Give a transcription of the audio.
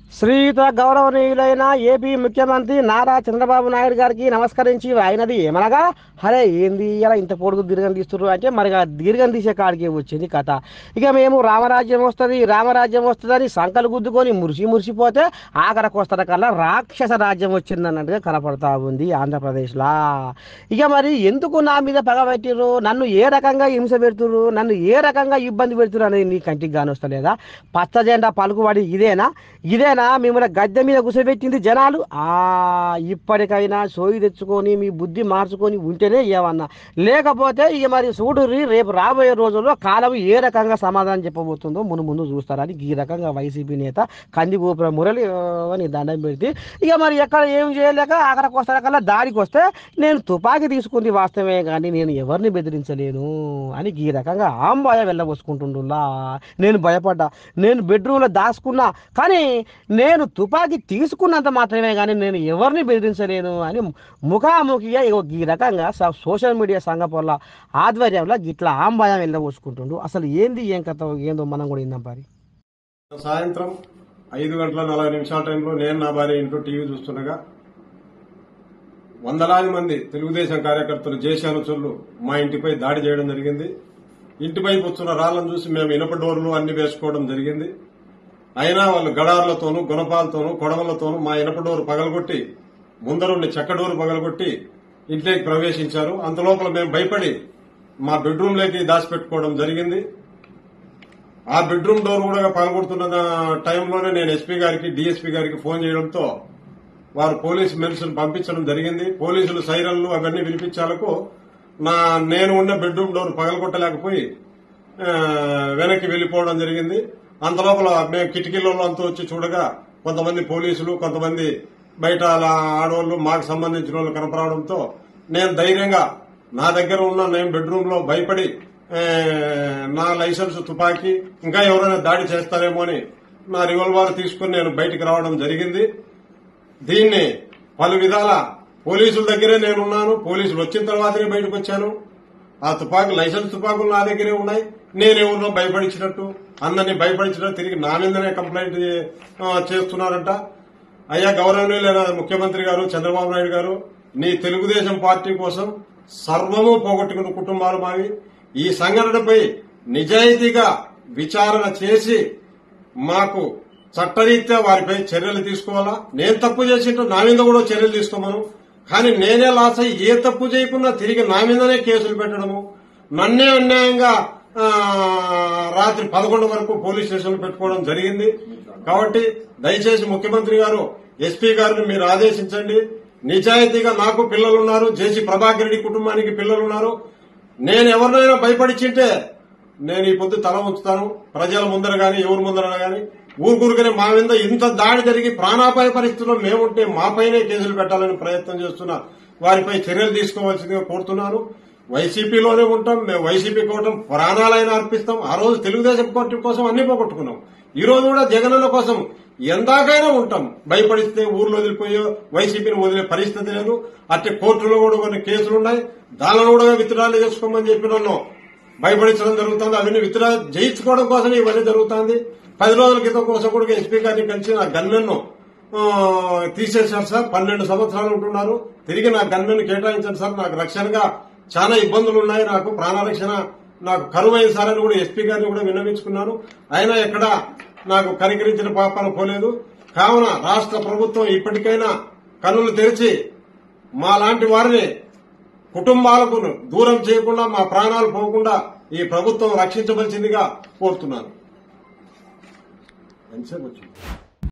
శ్రీయుత గౌరవనీయులైన ఏపీ ముఖ్యమంత్రి నారా చంద్రబాబు నాయుడు గారికి నమస్కరించి ఆయనది ఏమనగా అరే ఏంది ఇలా ఇంత పొడుగు దీర్ఘం తీస్తున్నారు అంటే మరి ఆ దీర్ఘం తీసే కాడికి వచ్చింది కథ ఇక మేము రామరాజ్యం వస్తుంది రామరాజ్యం వస్తుందని సంకలు గుద్దుకొని మురిసి మురిసిపోతే ఆఖరకు వస్తార కల్లా రాక్షస రాజ్యం వచ్చింది అన్నట్టుగా కనపడతా ఉంది ఆంధ్రప్రదేశ్లా ఇక మరి ఎందుకు నా మీద పగ పెట్టిర్రు నన్ను ఏ రకంగా హింస పెడుతుర్రు నన్ను ఏ రకంగా ఇబ్బంది పెడుతున్నారు అనేది నీ కంటికి కానొస్తలేదా పచ్చ జెండా పలుకుబడి ఇదేనా ఇదేనా మిమ్మల్ని గద్దె మీద కూర్చోబెట్టింది జనాలు ఆ ఇప్పటికైనా సోయి తెచ్చుకొని మీ బుద్ధి మార్చుకొని ఉంటేనే ఏమన్నా లేకపోతే ఇక మరి చూడుర్రి రేపు రాబోయే రోజుల్లో కాలం ఏ రకంగా సమాధానం చెప్పబోతుందో మును ముందు చూస్తారని ఈ రకంగా వైసీపీ నేత కందిగోపురం మురళి ఆ, అని దండం పెడితే ఇక మరి ఎక్కడ ఏం చేయలేక అక్కడికి వస్తారకల్లా దాడికి వస్తే నేను తుపాకీ తీసుకుంది వాస్తవమే కానీ నేను ఎవరిని బెదిరించలేను అని ఈ రకంగా ఆంబాయ వెళ్ళబోసుకుంటుండులా నేను భయపడ్డా నేను బెడ్రూమ్లో దాచుకున్నా కానీ నేను తుపాకీ తీసుకున్నంత మాత్రమే కానీ నేను ఎవరిని బెదిరించలేను అని ముఖాముఖిగా ఇగో ఈ రకంగా స- సోషల్ మీడియా సంఘపొల్ల ఆధ్వర్యంలో ఇట్లా ఆంబాయం వెళ్ళబోసుకుంటుండు అసలు ఏంది ఏం కథ ఏందో మనం కూడా ఇందాం పారి సాయంత్రం ఐదు గంటల నలభై నిమిషాల టైంలో నేను నా భార్య ఇంట్లో టీవీ చూస్తుండగా వందలాది మంది తెలుగుదేశం కార్యకర్తలు జేశానుచులు మా ఇంటిపై దాడి చేయడం జరిగింది ఇంటిపై వస్తున్న రాళ్లను చూసి మేము ఇనప డోర్లు అన్ని వేసుకోవడం జరిగింది అయినా వాళ్ళు గడార్లతోనూ గుణపాలతోనూ కొడవలతోనూ మా ఇనప డోరు పగలగొట్టి ముందరుండి చెక్క డోరు పగలగొట్టి ఇంట్లోకి ప్రవేశించారు అంతలోపల మేము భయపడి మా బెడ్రూమ్లోకి దాచిపెట్టుకోవడం జరిగింది ఆ బెడ్రూమ్ డోర్ కూడా పాల్గొడుతున్న టైంలోనే నేను ఎస్పీ గారికి డీఎస్పీ గారికి ఫోన్ చేయడంతో వారు పోలీసు మెన్సులు పంపించడం జరిగింది పోలీసులు సైరన్లు అవన్నీ వినిపించాలకు నా నేను ఉన్న బెడ్రూమ్ డోర్ పగలగొట్టలేకపోయి ఆ, వెనక్కి వెళ్లిపోవడం జరిగింది అంతలోపల మేము కిటికీలలో అంతా వచ్చి చూడగా కొంతమంది పోలీసులు కొంతమంది బయట అలా ఆడవాళ్లు మాకు సంబంధించిన వాళ్ళు కనపడడంతో నేను ధైర్యంగా నా దగ్గర ఉన్న నేను బెడ్రూమ్ లో భయపడి ఆ, నా లైసెన్స్ తుపాకీ ఇంకా ఎవరైనా దాడి చేస్తారేమో అని నా రివాల్వర్ తీసుకుని నేను బయటికి రావడం జరిగింది దీన్ని పలు విధాల పోలీసుల దగ్గరే నేనున్నాను పోలీసులు వచ్చిన తర్వాతనే బయటకు వచ్చాను ఆ తుపాకు లైసెన్స్ తుపాకులు నా దగ్గరే ఉన్నాయి నేనెవరినో భయపడించినట్టు అందరినీ భయపడించినట్టు తిరిగి నా మీదనే కంప్లైంట్ చే- ఆ, చేస్తున్నారంట అయ్యా గౌరవనీయులైన ముఖ్యమంత్రి గారు చంద్రబాబు నాయుడు గారు నీ తెలుగుదేశం పార్టీ కోసం సర్వము పోగొట్టుకున్న కుటుంబాలు మావి ఈ సంఘటనపై నిజాయితీగా విచారణ చేసి మాకు చట్టరీత్యా వారిపై చర్యలు తీసుకోవాలా నేను తప్పు చేసింటో నా మీద కూడా చర్యలు తీసుకోమను కానీ నేనే లాస్ అయ్యి ఏ తప్పు చేయకుండా తిరిగి నా మీదనే కేసులు పెట్టడము నన్నే అన్యాయంగా ఆ, రాత్రి పదకొండు వరకు పోలీస్ స్టేషన్లు పెట్టుకోవడం జరిగింది కాబట్టి దయచేసి ముఖ్యమంత్రి గారు ఎస్పీ గారిని మీరు ఆదేశించండి నిజాయితీగా నాకు పిల్లలున్నారు జేసీ ప్రభాకర్ రెడ్డి కుటుంబానికి పిల్లలున్నారు నేను ఎవరినైనా భయపడిచింటే నేను ఈ పొద్దు తల ఉంచుతాను ప్రజల ముందర గాని ఎవరి ముందర గాని ఊరుకూరుకనే మా మీద ఇంత దాడి జరిగి ప్రాణాపాయ పరిస్థితుల్లో మేముంటే మాపైనే కేసులు పెట్టాలని ప్రయత్నం చేస్తున్న వారిపై చర్యలు తీసుకోవాల్సిందిగా కోరుతున్నాను వైసీపీలోనే ఉంటాం మేము వైసీపీ కోటం ప్రాణాలైనా అర్పిస్తాం ఆ రోజు తెలుగుదేశం పార్టీ కోసం అన్ని పోగొట్టుకున్నాం ఈ రోజు కూడా జగనన్న కోసం ఎందాకైనా ఉంటాం భయపడిస్తే ఊర్లో వదిలిపోయో వైసీపీని వదిలే పరిస్థితి లేదు అట్టే కోర్టులో కూడా కొన్ని కేసులు ఉన్నాయి దానిని కూడా విత్డ్రాలు చేసుకోమని చెప్పి నన్ను భయపడించడం జరుగుతుంది అవన్నీ విత్డ్రా జయించుకోవడం కోసం ఇవన్నీ జరుగుతుంది పది రోజుల క్రితం కోసం కూడా ఎస్పీ గారిని కలిసి నా గన్మెన్ను ఆ, తీసేశారు సార్ పన్నెండు సంవత్సరాలు ఉంటున్నారు తిరిగి నా గన్మెన్ కేటాయించారు సార్ నాకు రక్షణగా చాలా ఇబ్బందులు ఉన్నాయి నాకు ప్రాణరక్షణ నాకు కరువైంది సార్ అని కూడా ఎస్పీ గారిని కూడా విన్నవించుకున్నాను అయినా ఎక్కడ నాకు కనికరించిన పాపాలు పోలేదు కావున రాష్ట్ర ప్రభుత్వం ఇప్పటికైనా కన్నులు తెరిచి మా లాంటి వారిని కుటుంబాలకు దూరం చేయకుండా మా ప్రాణాలు పోకుండా ఈ ప్రభుత్వం రక్షించవలసిందిగా కోరుతున్నాను ఎంతసేపు వచ్చింది